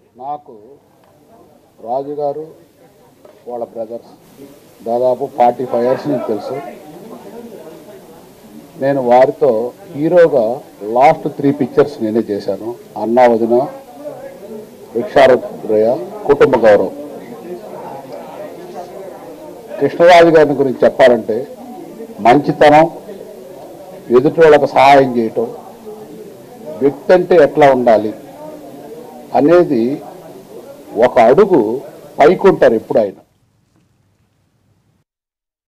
నాకు రాజు గారు వాళ్ళ బ్రదర్స్ దాదాపు ఫార్టీ ఫైవ్ ఇయర్స్ నుంచి తెలుసు నేను వారితో హీరోగా లాస్ట్ త్రీ పిక్చర్స్ నేనే చేశాను అన్నా వదిన భిక్షారయ కుటుంబ గౌరవం కృష్ణరాజు గారిని గురించి చెప్పాలంటే మంచితనం ఎదుటి వాళ్ళకు సహాయం చేయటం వ్యక్తి అంటే ఎట్లా ఉండాలి అనేది ఒక అడుగు పైకుంటారు ఎప్పుడు ఆయన